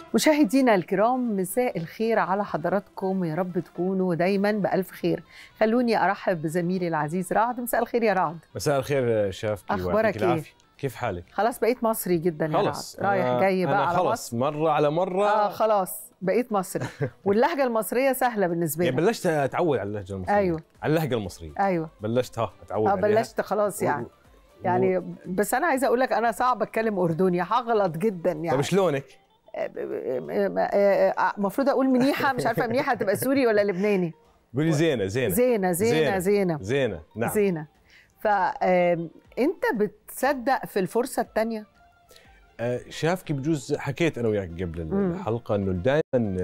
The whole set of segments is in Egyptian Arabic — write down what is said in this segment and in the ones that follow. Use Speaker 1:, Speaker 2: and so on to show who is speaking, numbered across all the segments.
Speaker 1: مشاهدينا الكرام مساء الخير على حضراتكم يا رب تكونوا دايما بألف خير خلوني أرحب بزميلي العزيز رعد مساء الخير يا رعد
Speaker 2: مساء الخير شافكي
Speaker 1: أخبارك
Speaker 2: ويعطيك
Speaker 1: إيه؟
Speaker 2: العافية. كيف حالك؟
Speaker 1: خلاص بقيت مصري جدا يا
Speaker 2: خلص
Speaker 1: رعد رايح
Speaker 2: أنا-
Speaker 1: جاي بقى
Speaker 2: أنا
Speaker 1: على
Speaker 2: خلص
Speaker 1: مصر
Speaker 2: مرة على مرة
Speaker 1: اه خلاص بقيت مصري واللهجة المصرية سهلة بالنسبة
Speaker 2: يعني
Speaker 1: لي
Speaker 2: بلشت اتعود على اللهجة المصرية
Speaker 1: أيوة.
Speaker 2: على اللهجة المصرية
Speaker 1: أيوه
Speaker 2: بلشت ها اتعود
Speaker 1: اه
Speaker 2: عليها
Speaker 1: بلشت خلاص يعني
Speaker 2: و-
Speaker 1: يعني بس أنا عايزة أقول لك أنا صعب أتكلم أردني هغلط جدا
Speaker 2: طب
Speaker 1: يعني
Speaker 2: شلونك؟
Speaker 1: المفروض أقول منيحة مش عارفة منيحة تبقى سوري ولا لبناني
Speaker 2: قولي زينة زينة
Speaker 1: زينة زينة زينة
Speaker 2: زينة نعم
Speaker 1: زينة فأنت بتصدق في الفرصة التانية
Speaker 2: آه، شافكي بجوز حكيت انا وياك قبل
Speaker 1: مم.
Speaker 2: الحلقة انه دائما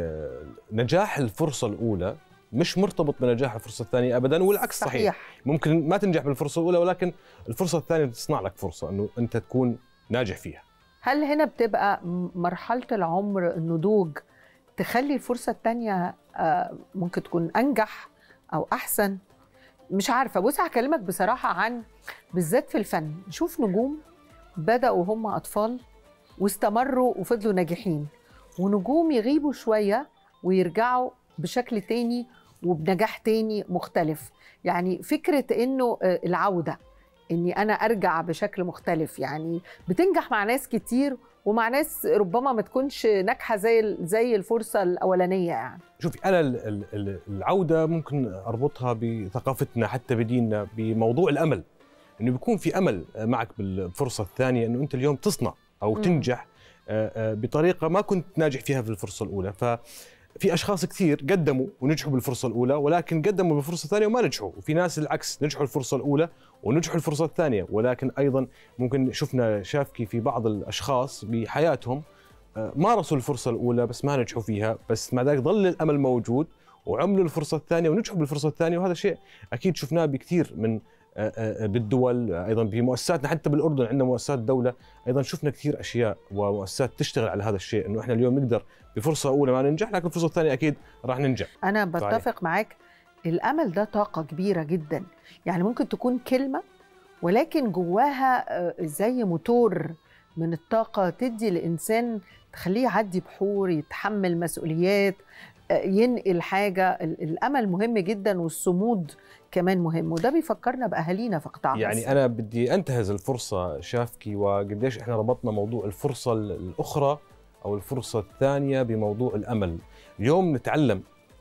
Speaker 2: نجاح الفرصة الأولى مش مرتبط بنجاح الفرصة الثانية ابدا والعكس صحيح, صحيح. ممكن ما تنجح بالفرصة الأولى ولكن الفرصة الثانية تصنع لك فرصة انه انت تكون ناجح فيها
Speaker 1: هل هنا بتبقى م- مرحلة العمر النضوج تخلي الفرصة التانية آه، ممكن تكون أنجح أو أحسن مش عارفة بص هكلمك بصراحة عن بالذات في الفن نشوف نجوم بدأوا هم أطفال واستمروا وفضلوا ناجحين ونجوم يغيبوا شوية ويرجعوا بشكل تاني وبنجاح تاني مختلف يعني فكرة إنه آه، العودة إني أنا أرجع بشكل مختلف يعني بتنجح مع ناس كتير ومع ناس ربما ما تكونش ناجحة زي ال- زي الفرصة الأولانية يعني
Speaker 2: شوفي انا ال- ال- ال- العوده ممكن اربطها بثقافتنا حتى بديننا بموضوع الامل انه بيكون في امل معك بالفرصه الثانيه انه انت اليوم تصنع او
Speaker 1: مم.
Speaker 2: تنجح آه، آه، بطريقه ما كنت ناجح فيها في الفرصه الاولى ففي اشخاص كثير قدموا ونجحوا بالفرصه الاولى ولكن قدموا بالفرصه الثانيه وما نجحوا وفي ناس العكس نجحوا الفرصه الاولى ونجحوا الفرصه الثانيه ولكن ايضا ممكن شفنا شافكي في بعض الاشخاص بحياتهم آه، مارسوا الفرصه الاولى بس ما نجحوا فيها بس مع ذلك ظل الامل موجود وعملوا الفرصه الثانيه ونجحوا بالفرصه الثانيه وهذا شيء اكيد شفناه بكثير من آه، آه، بالدول آه، ايضا بمؤسساتنا حتى بالاردن عندنا مؤسسات دوله ايضا شفنا كثير اشياء ومؤسسات تشتغل على هذا الشيء انه احنا اليوم نقدر بفرصه اولى ما ننجح لكن الفرصه الثانيه اكيد راح ننجح
Speaker 1: أنا بتفق معاك الأمل ده طاقة كبيرة جدا يعني ممكن تكون كلمة ولكن جواها آه، زي موتور من الطاقة تدي الإنسان تخليه يعدي بحور يتحمل مسؤوليات آه، ينقل حاجة ال- الأمل مهم جدا والصمود كمان مهم وده بيفكرنا بأهالينا في قطاع
Speaker 2: يعني
Speaker 1: غزة.
Speaker 2: انا بدي انتهز الفرصه شافكي وقديش احنا ربطنا موضوع الفرصه ال- الاخرى او الفرصه الثانيه بموضوع الامل اليوم نتعلم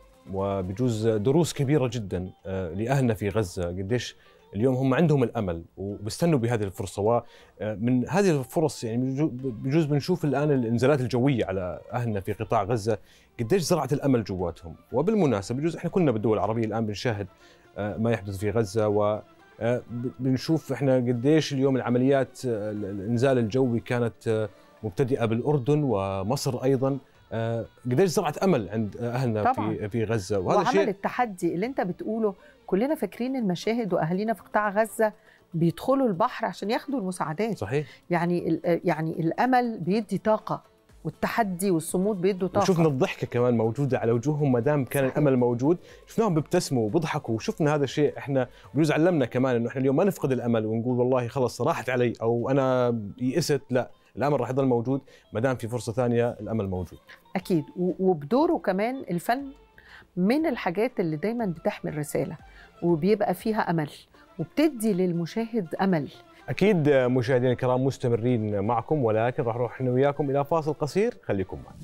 Speaker 2: وبجوز دروس كبيره جدا آه، لاهلنا في غزه قديش اليوم هم عندهم الامل وبيستنوا بهذه الفرصه ومن هذه الفرص يعني بجو- بجوز بنشوف الان الانزالات الجويه على اهلنا في قطاع غزه قديش زرعت الامل جواتهم وبالمناسبه بجوز احنا كلنا بالدول العربيه الان بنشاهد آه، ما يحدث في غزه و آه، ب- بنشوف احنا قديش اليوم العمليات آه، ال- الانزال الجوي كانت آه، مبتدئه بالاردن ومصر ايضا آه، قديش زرعت امل عند اهلنا
Speaker 1: طبعاً.
Speaker 2: في في غزه وهذا
Speaker 1: وعمل
Speaker 2: شيء
Speaker 1: التحدي اللي انت بتقوله كلنا فاكرين المشاهد واهالينا في قطاع غزه بيدخلوا البحر عشان ياخدوا المساعدات
Speaker 2: صحيح
Speaker 1: يعني ال- يعني الامل بيدي طاقه والتحدي والصمود بيدوا طاقه
Speaker 2: وشفنا الضحكه كمان موجوده على وجوههم ما دام كان
Speaker 1: صحيح.
Speaker 2: الامل موجود شفناهم بيبتسموا وبيضحكوا وشفنا هذا الشيء احنا بجوز علمنا كمان انه احنا اليوم ما نفقد الامل ونقول والله خلص راحت علي او انا يئست لا الامل راح يضل موجود ما دام في فرصه ثانيه الامل موجود
Speaker 1: اكيد و- وبدوره كمان الفن من الحاجات اللي دايما بتحمل رساله وبيبقى فيها امل وبتدي للمشاهد امل
Speaker 2: اكيد مشاهدينا الكرام مستمرين معكم ولكن راح نروح احنا وياكم الى فاصل قصير خليكم معنا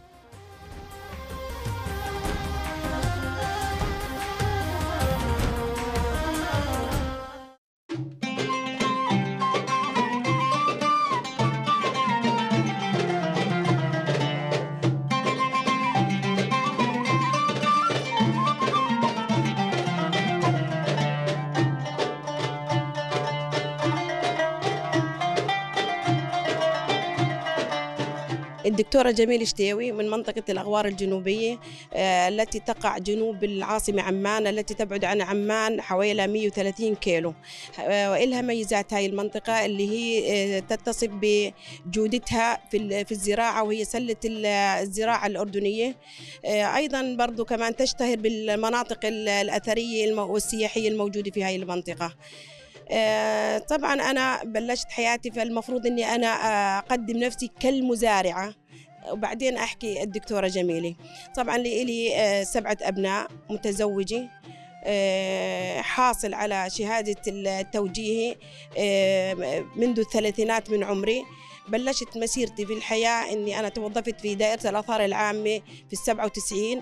Speaker 3: الدكتورة جميل شتيوي من منطقة الأغوار الجنوبية آه، التي تقع جنوب العاصمة عمان التي تبعد عن عمان حوالي 130 كيلو آه، وإلها ميزات هاي المنطقة اللي هي آه، تتصف بجودتها في ال- في الزراعة وهي سلة ال- الزراعة الأردنية آه، أيضا برضو كمان تشتهر بالمناطق ال- الأثرية الم- والسياحية الموجودة في هاي المنطقة آه، طبعا انا بلشت حياتي فالمفروض اني انا آه، اقدم نفسي كالمزارعه وبعدين احكي الدكتوره جميله طبعا لي آه، سبعه ابناء متزوجه آه، حاصل على شهاده التوجيهي آه، منذ الثلاثينات من عمري بلشت مسيرتي في الحياة إني أنا توظفت في دائرة الآثار العامة في السبعة وتسعين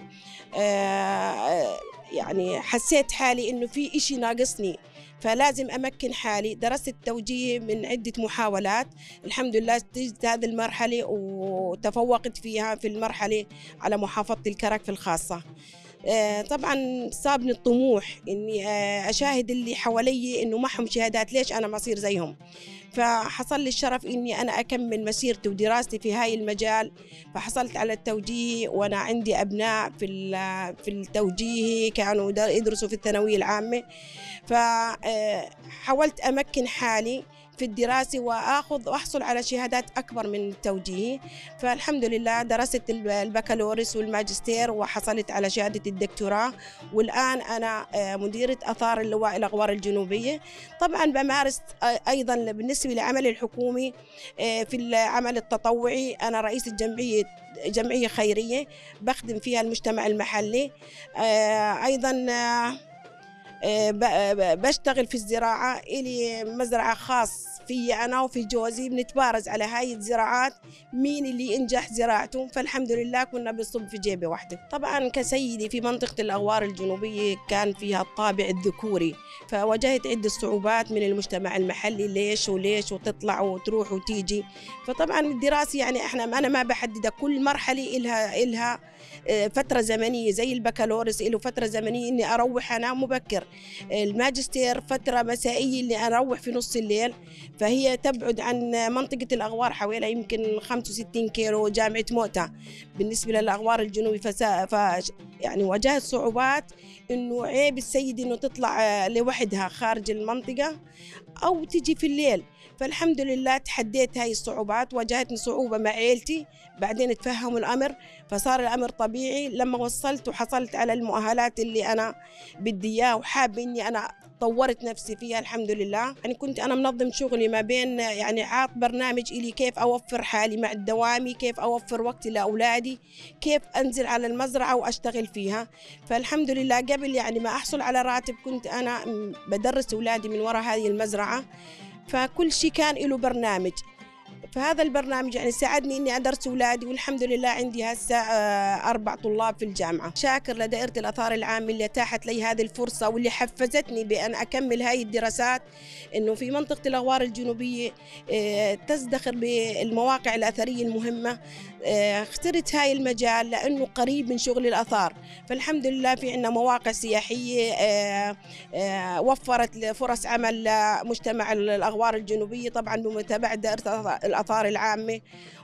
Speaker 3: يعني حسيت حالي إنه في إشي ناقصني فلازم أمكن حالي درست التوجيه من عدة محاولات الحمد لله اجتزت هذه المرحلة وتفوقت فيها في المرحلة على محافظة الكرك الخاصة آه، طبعا صابني الطموح اني آه، اشاهد اللي حوالي انه معهم شهادات ليش انا ما اصير زيهم فحصل لي الشرف اني انا اكمل مسيرتي ودراستي في هاي المجال فحصلت على التوجيه وانا عندي ابناء في في التوجيه كانوا يدرسوا في الثانويه العامه فحاولت امكن حالي في الدراسة وآخذ وأحصل على شهادات أكبر من التوجيه فالحمد لله درست البكالوريوس والماجستير وحصلت على شهادة الدكتوراه والآن أنا آه، مديرة أثار اللواء الأغوار الجنوبية طبعا بمارس آه، أيضا بالنسبة لعملي الحكومي آه، في العمل التطوعي أنا رئيس الجمعية جمعية خيرية بخدم فيها المجتمع المحلي أيضا آه، آه، بشتغل في الزراعة إلي مزرعة خاص في أنا وفي جوزي بنتبارز على هاي الزراعات مين اللي ينجح زراعته فالحمد لله كنا بنصب في جيبه واحدة طبعا كسيدي في منطقة الأغوار الجنوبية كان فيها الطابع الذكوري فواجهت عدة صعوبات من المجتمع المحلي ليش وليش وتطلع وتروح وتيجي فطبعا الدراسة يعني احنا أنا ما بحددها كل مرحلة إلها إلها آه، فترة زمنية زي البكالوريوس له فترة زمنية إني أروح أنام مبكر الماجستير فترة مسائية اللي أروح في نص الليل فهي تبعد عن منطقة الأغوار حوالي يمكن 65 كيلو جامعة موتى بالنسبة للأغوار الجنوبي فسا ف يعني واجهت صعوبات إنه عيب السيد إنه تطلع لوحدها خارج المنطقة أو تجي في الليل فالحمد لله تحديت هاي الصعوبات واجهتني صعوبة مع عيلتي بعدين تفهموا الأمر فصار الأمر طبيعي لما وصلت وحصلت على المؤهلات اللي أنا بدي إياه وحابة إني أنا طورت نفسي فيها الحمد لله يعني كنت أنا منظم شغلي ما بين يعني عاط برنامج إلي كيف أوفر حالي مع الدوامي كيف أوفر وقتي لأولادي كيف أنزل على المزرعة وأشتغل فيها فالحمد لله قبل يعني ما أحصل على راتب كنت أنا بدرس أولادي من وراء هذه المزرعة فكل شيء كان له برنامج فهذا البرنامج يعني ساعدني اني ادرس اولادي والحمد لله عندي هسه آه، اربع طلاب في الجامعه شاكر لدائره الاثار العامه اللي اتاحت لي هذه الفرصه واللي حفزتني بان اكمل هاي الدراسات انه في منطقه الاغوار الجنوبيه آه، تزدخر بالمواقع الاثريه المهمه آه، اخترت هاي المجال لانه قريب من شغل الاثار فالحمد لله في عندنا مواقع سياحيه وفرت فرص عمل لمجتمع الاغوار الجنوبيه طبعا بمتابعه دائره الآثار العامة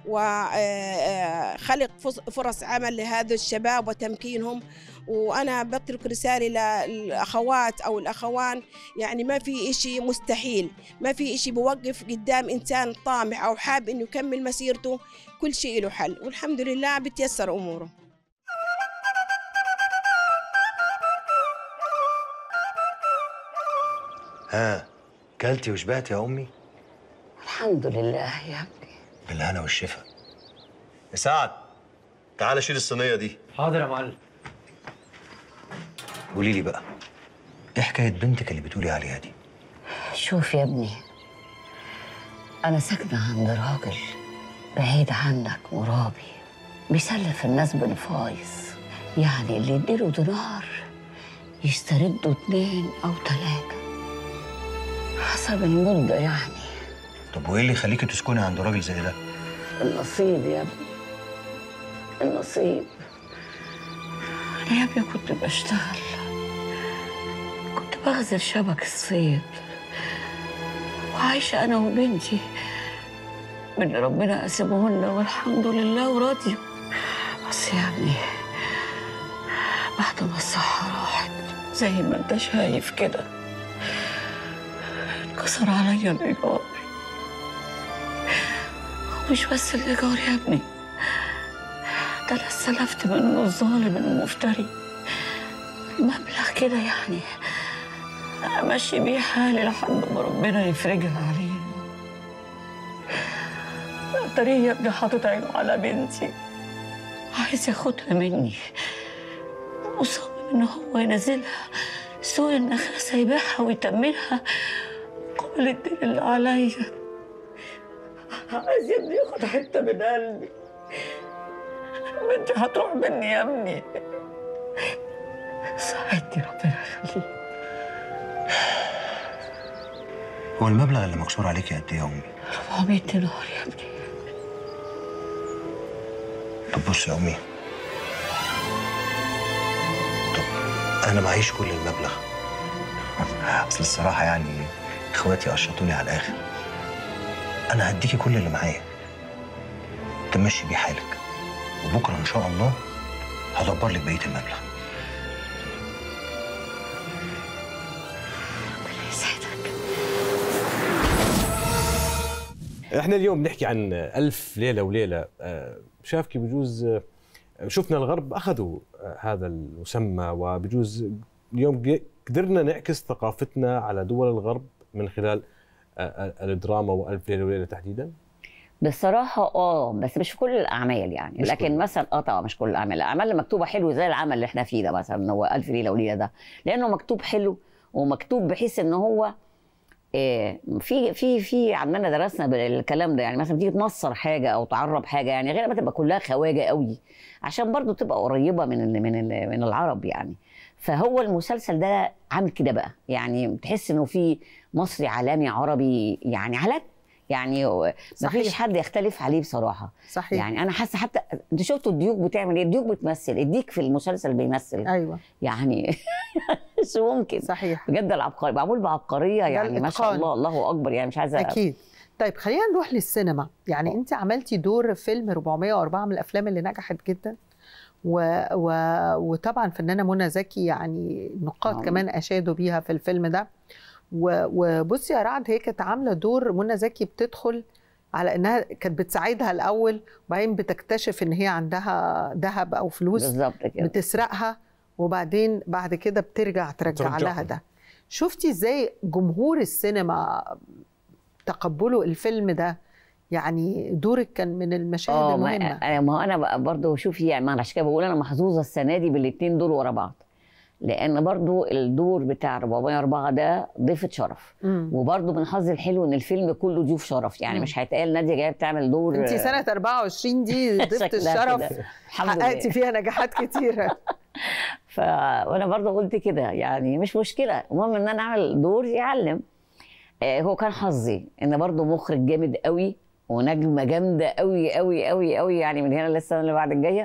Speaker 3: وخلق فرص عمل لهذا الشباب وتمكينهم وأنا بترك رسالة للأخوات أو الأخوان يعني ما في إشي مستحيل ما في إشي بوقف قدام إنسان طامح أو حاب إنه يكمل مسيرته كل شيء له حل والحمد لله بتيسر أموره
Speaker 4: ها كلتي وشبعتي يا أمي؟
Speaker 5: الحمد لله يا ابني
Speaker 4: بالهنا والشفا يا سعد تعالى شيل الصينيه دي
Speaker 6: حاضر يا معلم
Speaker 4: قولي لي بقى ايه حكايه بنتك اللي بتقولي عليها دي
Speaker 5: شوف يا ابني انا ساكنه عند راجل بعيد عنك مرابي بيسلف الناس بنفايس يعني اللي يديله دينار يستردوا اتنين او تلاته حسب المده يعني
Speaker 4: طب وايه اللي يخليكي تسكني عند راجل زي ده؟
Speaker 5: النصيب يا ابني النصيب انا يا ابني كنت بشتغل كنت بغزل شبك الصيد وعايشة أنا وبنتي من ربنا قسمهن والحمد لله وراضية بس يا ابني بعد ما الصحة راحت زي ما انت شايف كده انكسر عليا الإيجار مش بس الإيجار يا ابني ده أنا استلفت منه الظالم المفتري مبلغ كده يعني أمشي بيه حالي لحد ما ربنا يفرجها علينا اتاريه يا ابني حاطط عينه على بنتي عايز ياخدها مني مصمم ان هو ينزلها سوق النخاسة يبيعها ويتمنها قبل الدين اللي عليا عايز يا ابني ياخد حتة من قلبي بنتي هتروح مني يا ابني ساعدني ربنا يخليك
Speaker 4: هو المبلغ اللي مكسور عليك قد ايه يا امي
Speaker 5: 400 دينار يا ابني
Speaker 4: طب بص يا امي طب انا معيش كل المبلغ اصل الصراحه يعني اخواتي قشطوني على الاخر انا هديكي كل اللي معايا تمشي بيه حالك وبكره ان شاء الله هدبر لك بقيه المبلغ
Speaker 5: ربنا يسعدك
Speaker 2: احنا اليوم بنحكي عن ألف ليلة وليلة آه، شافكي بجوز آه، شفنا الغرب أخذوا آه، هذا المسمى وبجوز اليوم ج- قدرنا نعكس ثقافتنا على دول الغرب من خلال آه، آه، الدراما وألف ليلة وليلة تحديدا
Speaker 6: بصراحة اه بس مش في كل الأعمال يعني
Speaker 2: مش
Speaker 6: لكن
Speaker 2: كل.
Speaker 6: مثلا اه طبعا مش كل الأعمال الأعمال اللي مكتوبة حلو زي العمل اللي احنا فيه ده مثلا هو ألف ليلة وليلة ده لأنه مكتوب حلو ومكتوب بحيث إن هو آه، في في في عندنا درسنا بالكلام ده يعني مثلا تيجي تنصر حاجه او تعرب حاجه يعني غير ما تبقى كلها خواجه قوي عشان برضو تبقى قريبه من ال من ال من العرب يعني فهو المسلسل ده عامل كده بقى يعني تحس انه في مصري عالمي عربي يعني عالمي يعني ما
Speaker 1: صحيح.
Speaker 6: فيش حد يختلف عليه بصراحه
Speaker 1: صحيح
Speaker 6: يعني انا حاسه حتى انت شفتوا الديوك بتعمل ايه الديوك بتمثل الديك في المسلسل بيمثل
Speaker 1: ايوه
Speaker 6: يعني مش ممكن
Speaker 1: صحيح
Speaker 6: بجد العبقري معمول بعبقريه يعني ما شاء
Speaker 1: الإتقان.
Speaker 6: الله الله اكبر يعني مش عايزه
Speaker 1: اكيد طيب خلينا نروح للسينما يعني
Speaker 6: آه.
Speaker 1: انت عملتي دور فيلم 404 من الافلام اللي نجحت جدا و... و... وطبعا فنانه منى زكي يعني نقاد
Speaker 6: آه.
Speaker 1: كمان اشادوا بيها في الفيلم ده و... وبصي يا رعد هي كانت عامله دور منى زكي بتدخل على انها كانت بتساعدها الاول وبعدين بتكتشف ان هي عندها ذهب او فلوس
Speaker 6: بالظبط كده
Speaker 1: بتسرقها وبعدين بعد كده بترجع ترجع
Speaker 2: ترجعها.
Speaker 1: لها ده شفتي ازاي جمهور السينما تقبلوا الفيلم ده يعني دورك كان من المشاهد
Speaker 6: اه ما
Speaker 1: المهمه
Speaker 6: أنا- ما هو انا بقى برضه شوفي يعني ما أنا عشان كده بقول انا محظوظه السنه دي بالاثنين دول ورا بعض لان برضه الدور بتاع 404 ده ضيفه شرف
Speaker 1: مم.
Speaker 6: وبرضه من حظي الحلو ان الفيلم كله ضيوف شرف يعني
Speaker 1: مم.
Speaker 6: مش هيتقال ناديه جايه بتعمل دور
Speaker 1: انت سنه 24 دي ضيفه
Speaker 6: شكلها
Speaker 1: الشرف
Speaker 6: كده. الحمد لله
Speaker 1: حققتي فيها نجاحات كتيره
Speaker 6: ف... وانا برضه قلت كده يعني مش مشكله المهم ان انا اعمل دور يعلم آه، هو كان حظي ان برضه مخرج جامد قوي ونجمه جامده قوي قوي قوي قوي يعني من هنا للسنه اللي بعد الجايه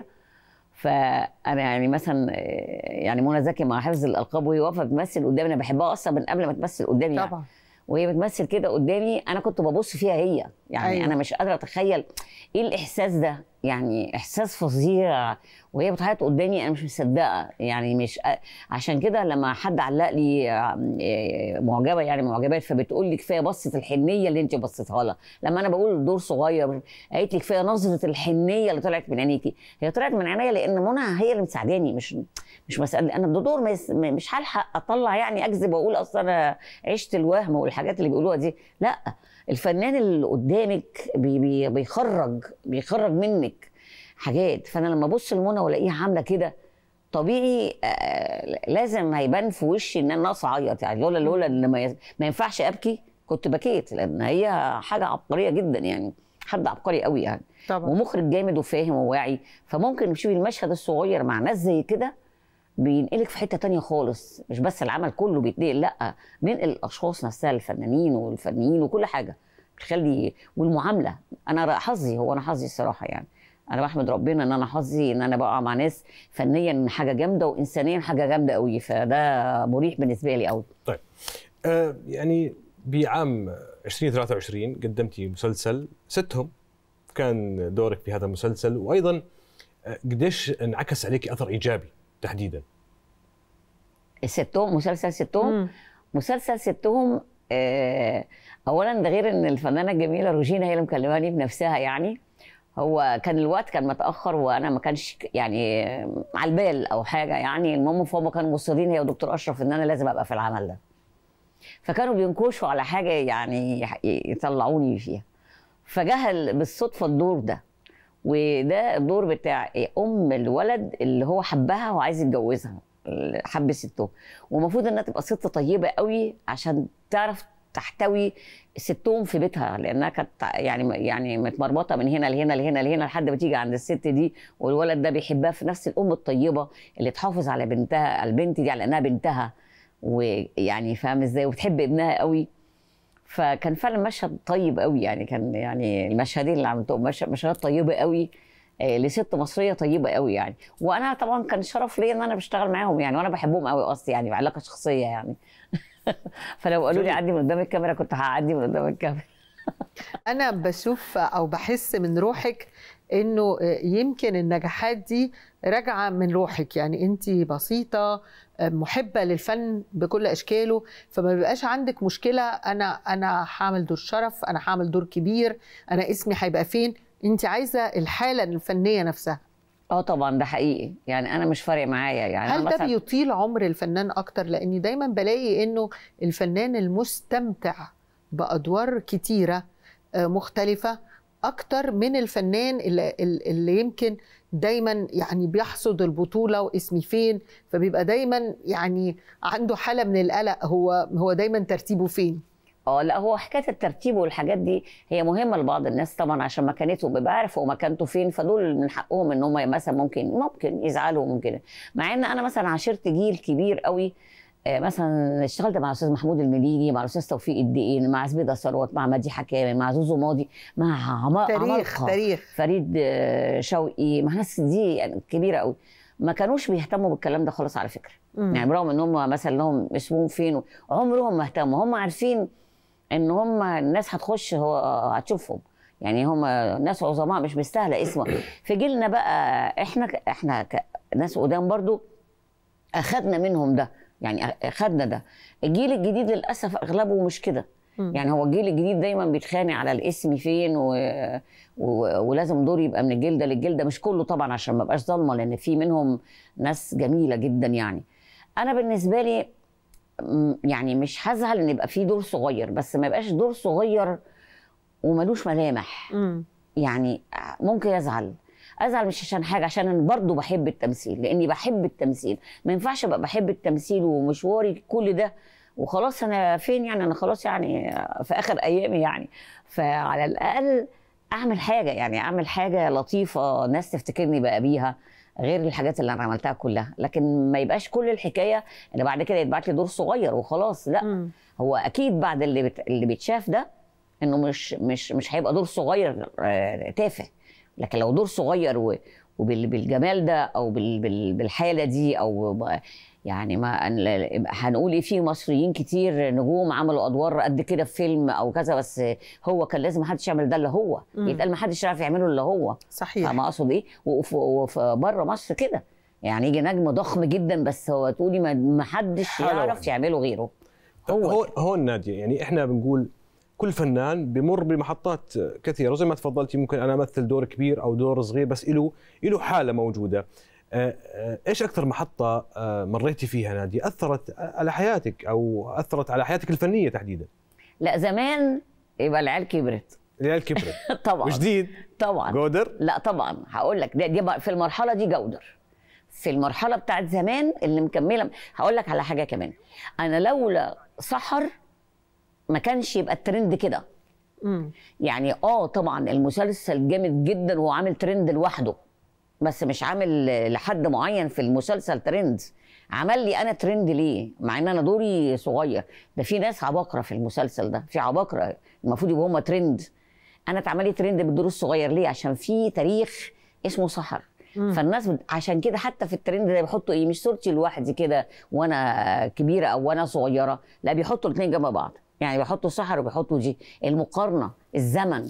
Speaker 6: فانا يعني مثلا آه، يعني منى زكي مع حفظ الالقاب وهي واقفه بتمثل قدامي انا بحبها اصلا من قبل ما تمثل قدامي يعني.
Speaker 1: طبعا
Speaker 6: وهي بتمثل كده قدامي انا كنت ببص فيها هي يعني
Speaker 1: أيوة.
Speaker 6: أيوة. انا مش قادره اتخيل ايه الاحساس ده يعني احساس فظيع وهي بتعيط قدامي انا مش مصدقه يعني مش عشان كده لما حد علق لي آه، معجبه يعني معجبات فبتقول لي كفايه بصه الحنيه اللي انت بصيتها لها لما انا بقول دور صغير قالت لي كفايه نظره الحنيه اللي طلعت من عينيكي هي طلعت من عينيا لان منى هي اللي مساعداني مش مش مساله انا الدور ما يس- مش هلحق اطلع يعني اكذب واقول اصل انا عشت الوهم والحاجات اللي بيقولوها دي لا الفنان اللي قدامك بي بي بيخرج بيخرج منك حاجات فانا لما ابص لمنى والاقيها عامله كده طبيعي آه لازم هيبان في وشي ان انا ناقصه اعيط يعني لولا لولا ان ما, ي- ما ينفعش ابكي كنت بكيت لان هي حاجه عبقريه جدا يعني حد عبقري قوي يعني
Speaker 1: طبعا
Speaker 6: ومخرج جامد وفاهم وواعي فممكن تشوفي المشهد الصغير مع ناس زي كده بينقلك في حته تانية خالص مش بس العمل كله بيتنقل لا بينقل الاشخاص نفسها الفنانين والفنيين وكل حاجه بتخلي والمعامله انا حظي هو انا حظي الصراحه يعني انا بحمد ربنا ان انا حظي ان انا بقع مع ناس فنيا حاجه جامده وانسانيا حاجه جامده قوي فده مريح بالنسبه لي قوي
Speaker 2: آه، يعني بعام 2023 قدمتي مسلسل ستهم كان دورك في هذا المسلسل وايضا آه، قديش انعكس عليك اثر ايجابي تحديدا
Speaker 6: ستهم مسلسل ستهم
Speaker 1: مم.
Speaker 6: مسلسل ستهم آه، اولا ده غير ان الفنانه الجميله روجينا هي اللي مكلماني بنفسها يعني هو كان الوقت كان متاخر وانا ما كانش يعني آه، على البال او حاجه يعني المهم فهم كانوا مصرين هي ودكتور اشرف ان انا لازم ابقى في العمل ده فكانوا بينكشوا على حاجه يعني يح- يطلعوني فيها فجه بالصدفه الدور ده وده الدور بتاع ام الولد اللي هو حبها وعايز يتجوزها حب سته ومفروض انها تبقى ست طيبه قوي عشان تعرف تحتوي ستهم في بيتها لانها كانت يعني يعني متمرمطه من هنا لهنا لهنا لهنا لحد ما تيجي عند الست دي والولد ده بيحبها في نفس الام الطيبه اللي تحافظ على بنتها البنت دي على انها بنتها ويعني فاهم ازاي وبتحب ابنها قوي فكان فعلا مشهد طيب قوي يعني كان يعني المشهدين اللي عملتهم مشهد مشاهد طيبه قوي آه، لست مصريه طيبه قوي يعني وانا طبعا كان شرف ليا ان انا بشتغل معاهم يعني وانا بحبهم قوي اصلي يعني علاقه شخصيه يعني فلو قالوا لي عدي من قدام الكاميرا كنت هعدي من قدام الكاميرا
Speaker 1: انا بشوف او بحس من روحك انه يمكن النجاحات دي راجعه من روحك يعني انت بسيطه محبه للفن بكل اشكاله فما بيبقاش عندك مشكله انا انا هعمل دور شرف انا هعمل دور كبير انا اسمي هيبقى فين انت عايزه الحاله الفنيه نفسها
Speaker 6: اه طبعا ده حقيقي يعني انا مش فارق معايا يعني
Speaker 1: هل
Speaker 6: أنا
Speaker 1: ده
Speaker 6: مثلا
Speaker 1: بيطيل عمر الفنان اكتر لاني دايما بلاقي انه الفنان المستمتع بادوار كتيره آه، مختلفه اكتر من الفنان اللي, اللي يمكن دايما يعني بيحصد البطوله واسمي فين فبيبقى دايما يعني عنده حاله من القلق هو هو دايما ترتيبه فين
Speaker 6: اه لا هو حكايه الترتيب والحاجات دي هي مهمه لبعض الناس طبعا عشان مكانته بيبقى عارف هو مكانته فين فدول من حقهم ان هم مثلا ممكن ممكن يزعلوا ممكن مع ان انا مثلا عاشرت جيل كبير قوي آه، مثلا اشتغلت مع الاستاذ محمود المليجي مع الاستاذ توفيق الدقين مع زبيده ثروت مع مديحه كامل مع زوزو ماضي مع عما-
Speaker 1: تاريخ
Speaker 6: عمالقة.
Speaker 1: تاريخ
Speaker 6: فريد آه، شوقي مع ناس دي يعني كبيره قوي ما كانوش بيهتموا بالكلام ده خالص على فكره
Speaker 1: مم.
Speaker 6: يعني برغم ان هم مثلا لهم اسمهم فين عمرهم ما اهتموا هم عارفين ان هم الناس هتخش هو هتشوفهم يعني هم ناس عظماء مش مستاهله اسمه في جيلنا بقى احنا احنا ناس قدام برضو اخدنا منهم ده يعني اخدنا ده الجيل الجديد للاسف اغلبه مش كده
Speaker 1: مم.
Speaker 6: يعني هو الجيل الجديد دايما بيتخانق على الاسم فين و... و... ولازم دور يبقى من الجيل ده للجيل ده مش كله طبعا عشان ما بقاش ظالمه لان في منهم ناس جميله جدا يعني انا بالنسبه لي م- يعني مش هزعل ان يبقى في دور صغير بس ما يبقاش دور صغير وملوش ملامح
Speaker 1: مم.
Speaker 6: يعني ممكن ازعل ازعل مش عشان حاجه عشان انا برضه بحب التمثيل لاني بحب التمثيل ما ينفعش ابقى بحب التمثيل ومشواري كل ده وخلاص انا فين يعني انا خلاص يعني في اخر ايامي يعني فعلى الاقل اعمل حاجه يعني اعمل حاجه لطيفه ناس تفتكرني بقى بيها غير الحاجات اللي انا عملتها كلها لكن ما يبقاش كل الحكايه ان بعد كده يتبعت لي دور صغير وخلاص لا
Speaker 1: مم.
Speaker 6: هو اكيد بعد اللي بت... اللي بيتشاف ده انه مش مش مش هيبقى دور صغير آه، تافه لكن لو دور صغير و... وبالجمال ده او بال... بال... بالحاله دي او ب... يعني ما أن- هنقول ايه في مصريين كتير نجوم عملوا ادوار قد كده في فيلم او كذا بس هو كان لازم محدش يعمل ده الا هو
Speaker 1: مم.
Speaker 6: يتقال محدش يعرف يعمله الا هو
Speaker 1: صحيح
Speaker 6: فاهمه اقصد ايه وفي وفي بره مصر كده يعني يجي نجم ضخم جدا بس هو تقولي ما ما حدش
Speaker 2: حالة
Speaker 6: يعرف
Speaker 2: واحدة.
Speaker 6: يعمله غيره
Speaker 2: هو
Speaker 6: هو
Speaker 2: هون ناديه يعني احنا بنقول كل فنان بمر بمحطات كثيره زي ما تفضلتي ممكن انا امثل دور كبير او دور صغير بس له له حاله موجوده آه، آه، ايش اكثر محطه آه، مريتي فيها ناديه اثرت على حياتك او اثرت على حياتك الفنيه تحديدا
Speaker 6: لا زمان يبقى العيال كبرت
Speaker 2: العيال كبرت
Speaker 6: طبعا
Speaker 2: وجديد
Speaker 6: طبعا
Speaker 2: جودر
Speaker 6: لا طبعا هقول لك دي, دي بقى في المرحله دي جودر في المرحله بتاعت زمان اللي مكمله هقول لك على حاجه كمان انا لولا سحر ما كانش يبقى الترند كده
Speaker 1: مم.
Speaker 6: يعني اه طبعا المسلسل جامد جدا وهو عامل ترند لوحده بس مش عامل لحد معين في المسلسل ترند عمل لي انا ترند ليه مع ان انا دوري صغير ده في ناس عباقره في المسلسل ده في عباقره المفروض يبقوا هم ترند انا اتعمل لي ترند بالدور الصغير ليه عشان في تاريخ اسمه سحر
Speaker 1: مم.
Speaker 6: فالناس بت- عشان كده حتى في الترند ده بيحطوا ايه مش صورتي لوحدي كده وانا كبيره او وانا صغيره لا بيحطوا الاثنين جنب بعض يعني بيحطوا سحر وبيحطوا دي المقارنه الزمن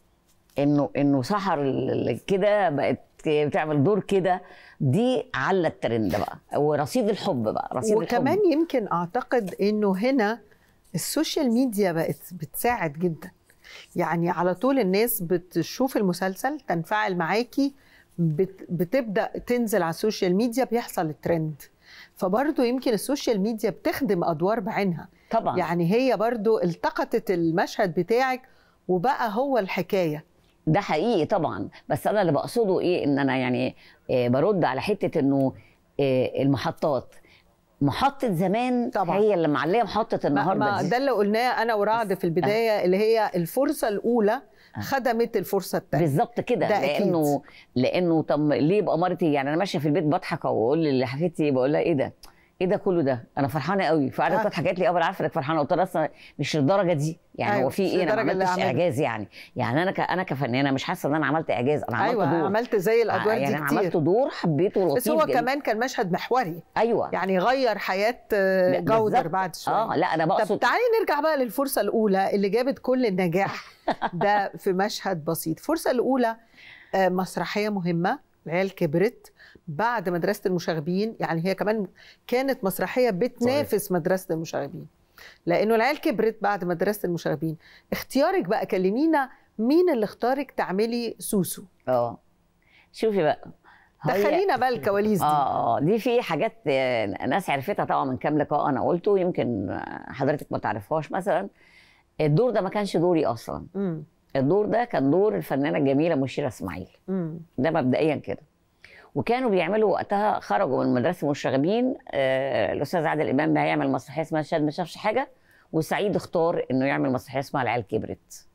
Speaker 6: انه انه سحر ال- ال- كده بقت بتعمل دور كده دي على الترند بقى ورصيد الحب بقى رصيد
Speaker 1: وكمان
Speaker 6: الحب
Speaker 1: يمكن اعتقد انه هنا السوشيال ميديا بقت بتساعد جدا يعني على طول الناس بتشوف المسلسل تنفعل معاكي بت بتبدا تنزل على السوشيال ميديا بيحصل الترند فبرضه يمكن السوشيال ميديا بتخدم ادوار بعينها
Speaker 6: طبعا
Speaker 1: يعني هي برضو التقطت المشهد بتاعك وبقى هو الحكايه
Speaker 6: ده حقيقي طبعا بس انا اللي بقصده ايه ان انا يعني آه، برد على حته انه آه، المحطات محطة زمان
Speaker 1: طبعاً.
Speaker 6: هي اللي معلية محطة
Speaker 1: ما
Speaker 6: النهارده
Speaker 1: ما
Speaker 6: دي.
Speaker 1: ده اللي قلناه انا ورعد في البدايه اللي هي الفرصه الاولى خدمت الفرصه الثانيه
Speaker 6: بالظبط كده
Speaker 1: ده أكيد.
Speaker 6: لانه لانه طب ليه يبقى مرتي يعني انا ماشيه في البيت بضحك واقول لحفيدتي بقول لها ايه ده؟ ايه ده كله ده؟ انا فرحانه قوي فقعدت
Speaker 1: آه.
Speaker 6: تضحك قالت لي اه انا عارفه انك فرحانه قلت لها أصل مش للدرجه دي يعني
Speaker 1: أيوة،
Speaker 6: هو في
Speaker 1: مش
Speaker 6: ايه انا ما
Speaker 1: للدرجة اللي
Speaker 6: عملتش
Speaker 1: عملت.
Speaker 6: اعجاز يعني يعني انا ك... انا كفنانه مش حاسه ان انا عملت اعجاز انا عملت
Speaker 1: ايوه
Speaker 6: دور
Speaker 1: عملت زي الادوار
Speaker 6: يعني
Speaker 1: دي
Speaker 6: انا عملت
Speaker 1: كتير
Speaker 6: دور حبيته لطيف
Speaker 1: بس هو
Speaker 6: جداً.
Speaker 1: كمان كان مشهد محوري
Speaker 6: ايوه
Speaker 1: يعني غير حياه آه،
Speaker 6: لا،
Speaker 1: جودر
Speaker 6: بالظبط.
Speaker 1: بعد شويه
Speaker 6: اه لا انا
Speaker 1: طب
Speaker 6: بقصد
Speaker 1: تعالي نرجع بقى للفرصة الأولى اللي جابت كل النجاح ده في مشهد بسيط الفرصة الأولى آه، مسرحية مهمة العيال كبرت بعد مدرسة المشاغبين يعني هي كمان كانت مسرحية بتنافس مدرسة المشاغبين لأنه العيال كبرت بعد مدرسة المشاغبين اختيارك بقى كلمينا مين اللي اختارك تعملي سوسو
Speaker 6: اه شوفي بقى هي-
Speaker 1: دخلينا بقى الكواليس دي
Speaker 6: اه اه دي في حاجات آه، ناس عرفتها طبعا من كام لقاء انا قلته يمكن آه، حضرتك ما تعرفهاش مثلا الدور ده ما كانش دوري اصلا
Speaker 1: مم.
Speaker 6: الدور ده كان دور الفنانه الجميله مشيره اسماعيل
Speaker 1: مم.
Speaker 6: ده مبدئيا كده وكانوا بيعملوا وقتها خرجوا من مدرسه المشاغبين آه الاستاذ عادل امام هيعمل مسرحيه اسمها شاد ما شافش حاجه وسعيد اختار انه يعمل مسرحيه اسمها العيال كبرت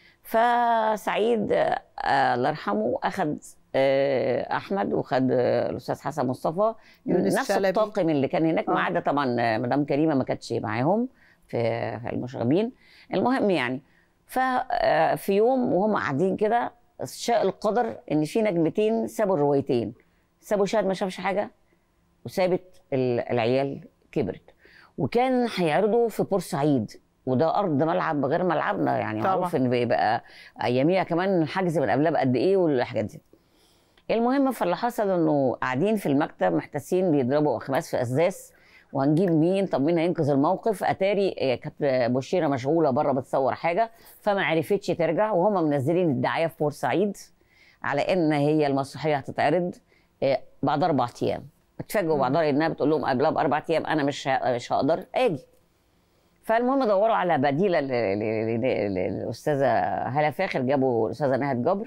Speaker 6: فسعيد آه آه، الله يرحمه اخذ آه احمد وخد آه الاستاذ حسن مصطفى
Speaker 1: يونس
Speaker 6: نفس
Speaker 1: شلبي.
Speaker 6: الطاقم اللي كان هناك ما
Speaker 1: آه.
Speaker 6: عدا طبعا آه، مدام كريمه ما كانتش معاهم في في المشاغبين المهم يعني ففي يوم وهم قاعدين كده شاء القدر ان في نجمتين سابوا الروايتين سابوا شاهد ما شافش حاجه وسابت ال- العيال كبرت وكان هيعرضوا في بورسعيد وده ارض ملعب غير ملعبنا يعني
Speaker 1: طبعا.
Speaker 6: معروف ان بيبقى اياميها كمان الحجز من قبلها بقد ايه والحاجات دي المهم فاللي حصل انه قاعدين في المكتب محتاسين بيضربوا اخماس في اسداس وهنجيب مين طب مين هينقذ الموقف اتاري آه، كانت بشيره مشغوله بره بتصور حاجه فما عرفتش ترجع وهم منزلين الدعايه في بورسعيد على ان هي المسرحيه هتتعرض آه، بعد اربع ايام اتفاجئوا بعدها انها بتقول لهم قبلها باربع ايام انا مش ه- مش هقدر اجي فالمهم دوروا على بديله ل- ل- ل- للاستاذه هلا فاخر جابوا الاستاذه نهاد جبر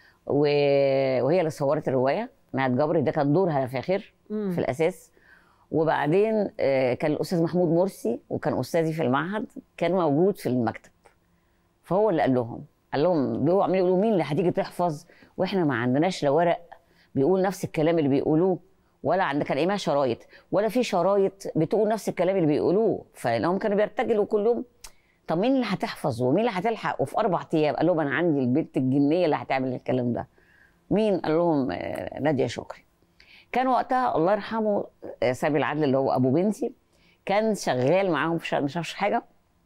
Speaker 6: و- وهي اللي صورت الروايه نهاد جبر ده كان دور هلا فاخر
Speaker 1: مم.
Speaker 6: في الاساس وبعدين آه، كان الاستاذ محمود مرسي وكان استاذي في المعهد كان موجود في المكتب فهو اللي قال لهم قال لهم بيقولوا عمالين يقولوا مين اللي هتيجي تحفظ واحنا ما عندناش لا ورق بيقول نفس الكلام اللي بيقولوه ولا عندنا كان ايمها شرايط ولا في شرايط بتقول نفس الكلام اللي بيقولوه فلهم كانوا بيرتجلوا كلهم طب مين اللي هتحفظ ومين اللي هتلحق وفي اربع ايام قال لهم انا عندي البنت الجنيه اللي هتعمل الكلام ده مين قال لهم آه، ناديه شكري كان وقتها الله يرحمه آه، سامي العدل اللي هو ابو بنتي كان شغال معاهم في شغل ما شافش حاجه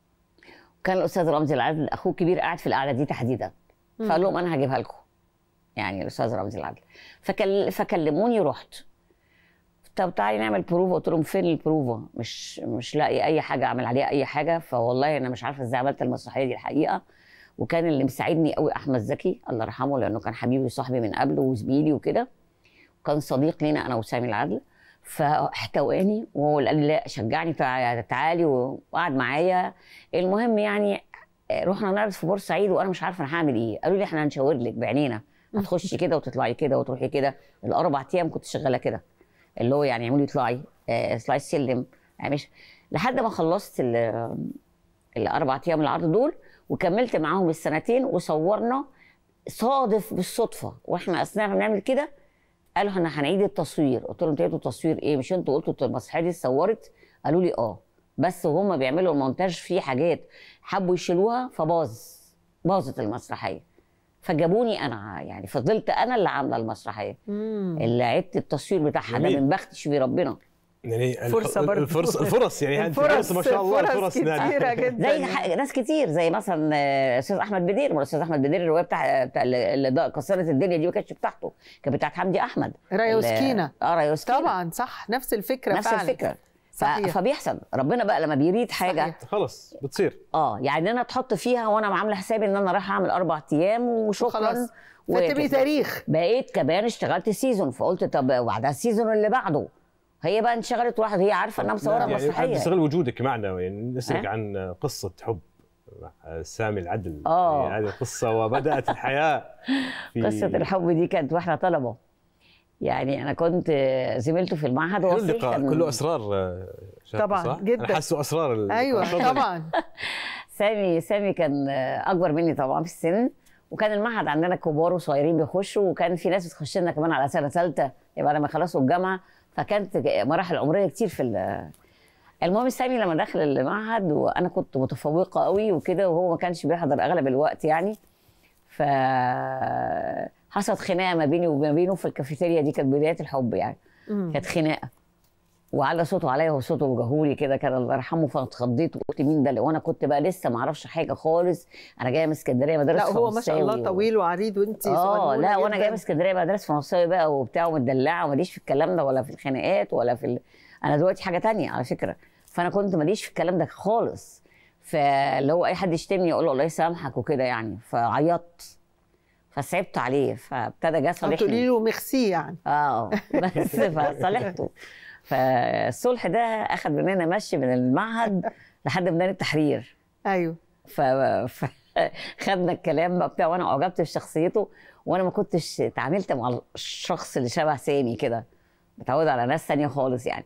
Speaker 6: وكان الاستاذ رمزي العدل اخوه الكبير قاعد في القعده دي تحديدا فقال لهم انا هجيبها لكم يعني الاستاذ رمزي العدل فكل فكلموني رحت طب تعالي نعمل بروفا قلت لهم فين البروفا مش مش لاقي اي حاجه اعمل عليها اي حاجه فوالله انا مش عارفه ازاي عملت المسرحيه دي الحقيقه وكان اللي مساعدني قوي احمد زكي الله يرحمه لانه كان حبيبي وصاحبي من قبل وزميلي وكده كان صديق لينا انا وسامي العدل فاحتواني وهو اللي قال لي لا شجعني تع- تعالي وقعد معايا المهم يعني رحنا نعرض في بورسعيد وانا مش عارفه انا هعمل ايه قالوا لي احنا هنشاور لك بعينينا هتخشي كده وتطلعي كده وتروحي كده الاربع ايام كنت شغاله كده اللي هو يعني يعملوا لي اطلعي آه، اطلعي السلم يعني مش لحد ما خلصت ال- الاربع ايام العرض دول وكملت معاهم السنتين وصورنا صادف بالصدفه واحنا اثناء ما بنعمل كده قالوا احنا هنعيد التصوير قلت لهم انتوا التصوير ايه مش انتوا قلتوا المسرحيه دي اتصورت قالوا لي اه بس وهم بيعملوا المونتاج في حاجات حبوا يشيلوها فباظ باظت المسرحيه فجابوني انا يعني فضلت انا اللي عامله المسرحيه
Speaker 1: مم.
Speaker 6: اللي عدت التصوير بتاعها ده
Speaker 2: جميل.
Speaker 6: من بخت شوفي ربنا
Speaker 2: يعني الح-
Speaker 1: فرصة برضه.
Speaker 2: الفرص الفرص يعني هذه الفرص ما شاء الله الفرص
Speaker 1: كتيرة
Speaker 2: نادرة.
Speaker 1: جدا
Speaker 6: زي ح- ناس كتير زي مثلا آه، استاذ احمد بدير ما الاستاذ احمد بدير الروايه بتاع بتاع اللي اللي ضاق- كسرت الدنيا دي ما كانتش بتاعته كانت بتاعت حمدي احمد
Speaker 1: رايا
Speaker 6: ال-
Speaker 1: وسكينة.
Speaker 6: اه رايا وسكينه
Speaker 1: طبعا صح نفس الفكرة
Speaker 6: نفس
Speaker 1: فعلا
Speaker 6: الفكره ف-
Speaker 1: صحيح.
Speaker 6: فبيحصل ربنا بقى لما بيريد حاجه
Speaker 1: صحيح.
Speaker 2: خلص بتصير
Speaker 6: اه يعني انا اتحط فيها وانا عامله حسابي ان انا رايحه اعمل اربع ايام وشكرا
Speaker 1: وخلاص. فتبقي
Speaker 6: وكده.
Speaker 1: تاريخ
Speaker 6: بقيت كمان اشتغلت سيزون فقلت طب وبعدها السيزون اللي بعده هي بقى انشغلت واحد هي عارفه انها مصوره
Speaker 2: يعني
Speaker 6: مسرحيه
Speaker 2: نستغل وجودك معنا يعني نسألك
Speaker 6: ها؟
Speaker 2: عن قصة حب مع سامي العدل
Speaker 6: آه.
Speaker 2: يعني هذه القصه وبدات الحياه في
Speaker 6: قصه الحب دي كانت واحنا طلبه يعني انا كنت زميلته في المعهد
Speaker 2: كل
Speaker 6: وصيف
Speaker 2: اللقاء
Speaker 6: كان-
Speaker 2: كله اسرار آه، شافي،
Speaker 1: طبعاً،
Speaker 2: صح؟
Speaker 1: جداً.
Speaker 2: انا حاسه اسرار ال-
Speaker 1: ايوه
Speaker 2: تفضلي.
Speaker 1: طبعا
Speaker 6: سامي سامي كان اكبر مني طبعا في السن وكان المعهد عندنا كبار وصغيرين بيخشوا وكان في ناس بتخش لنا كمان على سنه ثالثه يبقى لما يخلصوا الجامعه فكانت مراحل عمريه كتير في ال- المهم سامي لما دخل المعهد وانا كنت متفوقه قوي وكده وهو ما كانش بيحضر اغلب الوقت يعني ف حصلت خناقه ما بيني وما بينه في الكافيتيريا دي كانت بدايه الحب يعني
Speaker 1: مم.
Speaker 6: كانت خناقه وعلى صوته عليا وصوته جهوري كده كان الله يرحمه فاتخضيت وقلت مين ده وانا كنت بقى لسه ما اعرفش حاجه خالص انا جايه من اسكندريه مدرس
Speaker 1: لا هو ما شاء الله
Speaker 6: فرنساوي و-
Speaker 1: طويل وعريض وانت
Speaker 6: اه لا وانا جايه من اسكندريه بدرس فرنساوي بقى وبتاع ومدلعه وماليش في الكلام ده ولا في الخناقات ولا في ال... انا دلوقتي حاجه تانية على فكره فانا كنت ماليش في الكلام ده خالص فاللي هو اي حد يشتمني اقول له الله يسامحك وكده يعني فعيطت فصعبت عليه فابتدى جه
Speaker 1: تقولي
Speaker 6: صالحني
Speaker 1: له ميرسي يعني
Speaker 6: اه بس فصالحته فالصلح ده اخذ مننا مشي من المعهد لحد ميدان التحرير
Speaker 1: ايوه
Speaker 6: ف... ف... خدنا الكلام بقى بتاع وانا اعجبت بشخصيته وانا ما كنتش اتعاملت مع الشخص اللي شبه سامي كده متعود على ناس تانية خالص يعني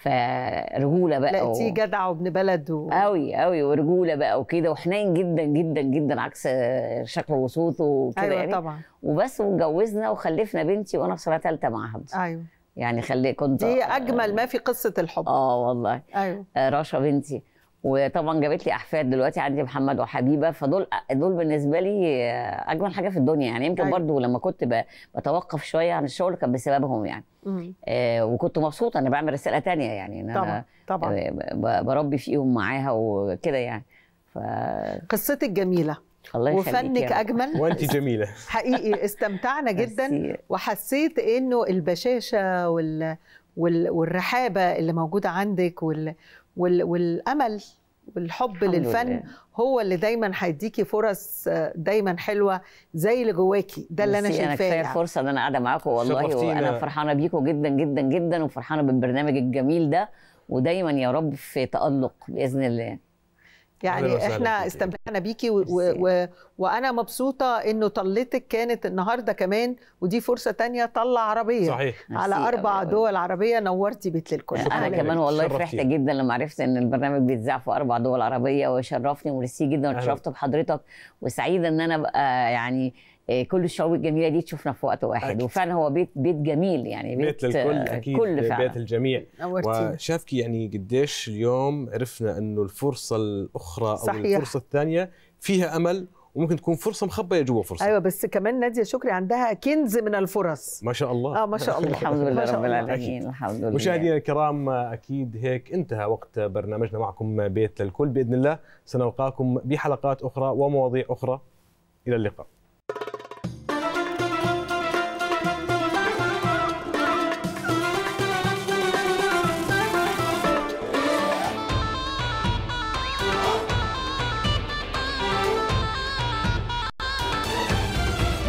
Speaker 6: فرجوله بقى
Speaker 1: لقيتيه جدع وابن بلد و...
Speaker 6: قوي قوي ورجوله بقى وكده وحنين جدا جدا جدا عكس شكله وصوته وكده
Speaker 1: ايوه
Speaker 6: يعني
Speaker 1: طبعا
Speaker 6: وبس واتجوزنا وخلفنا بنتي وانا في سنه ثالثه معهد
Speaker 1: ايوه
Speaker 6: يعني خلي كنت
Speaker 1: دي اجمل ما في قصه الحب
Speaker 6: اه والله
Speaker 1: ايوه
Speaker 6: آه، رشا بنتي وطبعا جابت لي احفاد دلوقتي عندي محمد وحبيبه فدول دول بالنسبه لي آه، اجمل حاجه في الدنيا يعني يمكن
Speaker 1: أيوة.
Speaker 6: برضو لما كنت ب- بتوقف شويه عن الشغل كان بسببهم يعني
Speaker 1: مم.
Speaker 6: آه وكنت مبسوطه انا بعمل رساله تانية يعني ان
Speaker 1: طبعا
Speaker 6: انا
Speaker 1: طبعا
Speaker 6: آه، ب- بربي فيهم معاها وكده يعني ف
Speaker 1: قصتك جميله
Speaker 6: الله يخليك
Speaker 1: وفنك
Speaker 6: يا رب.
Speaker 1: اجمل
Speaker 2: وانت جميله
Speaker 1: حقيقي استمتعنا جدا
Speaker 6: ميرسي.
Speaker 1: وحسيت انه البشاشه وال... وال... والرحابه اللي موجوده عندك وال... وال... والامل والحب
Speaker 6: الحمد
Speaker 1: للفن
Speaker 6: لله.
Speaker 1: هو اللي دايما هيديكي فرص آه، دايما حلوه زي اللي جواكي ده اللي انا
Speaker 6: ميرسي،
Speaker 1: شايفاه
Speaker 6: كفايه
Speaker 1: يعني.
Speaker 6: الفرصه ان انا قاعده معاكم والله
Speaker 2: شرفتينا.
Speaker 6: وانا فرحانه بيكم جدا جدا جدا وفرحانه بالبرنامج الجميل ده ودايما يا رب في تالق باذن الله
Speaker 1: يعني
Speaker 2: أهلاً وسهلاً
Speaker 1: احنا
Speaker 2: فيكي.
Speaker 1: استمتعنا بيكي و... و...
Speaker 6: ميرسي.
Speaker 1: و... وانا مبسوطه انه طلتك كانت النهارده كمان ودي فرصه تانية طلع عربيه
Speaker 2: صحيح
Speaker 1: على
Speaker 6: ميرسي
Speaker 1: اربع
Speaker 6: أوي أوي.
Speaker 1: دول عربيه نورتي بيت للكل
Speaker 2: شكراً
Speaker 6: انا
Speaker 2: لك.
Speaker 6: كمان والله
Speaker 2: شرفتيني.
Speaker 6: فرحت جدا لما عرفت ان البرنامج بيتذاع في اربع دول عربيه وشرفني وميرسي جدا
Speaker 2: أهلاً.
Speaker 6: واتشرفت بحضرتك وسعيده ان انا ابقى يعني آه، كل الشعوب الجميله دي تشوفنا في وقت واحد
Speaker 2: أكيد.
Speaker 6: وفعلا هو بيت بيت جميل يعني
Speaker 2: بيت للكل
Speaker 6: آه،
Speaker 2: اكيد
Speaker 6: كل
Speaker 2: بيت
Speaker 6: فعلا
Speaker 2: الجميع
Speaker 1: نورتينا
Speaker 2: وشافكي يعني قديش اليوم عرفنا انه الفرصه الاخرى او
Speaker 1: صحيح.
Speaker 2: الفرصه الثانيه فيها امل وممكن تكون فرصه مخبيه جوا فرصه
Speaker 1: ايوه بس كمان ناديه شكري عندها كنز من الفرص
Speaker 2: ما شاء الله
Speaker 1: اه ما شاء الله
Speaker 6: الحمد
Speaker 1: ما
Speaker 6: لله
Speaker 1: شاء
Speaker 6: رب
Speaker 1: الله.
Speaker 6: العالمين الحمد لله
Speaker 2: مشاهدينا الكرام اكيد هيك انتهى وقت برنامجنا معكم بيت للكل باذن الله سنلقاكم بحلقات اخرى ومواضيع اخرى الى اللقاء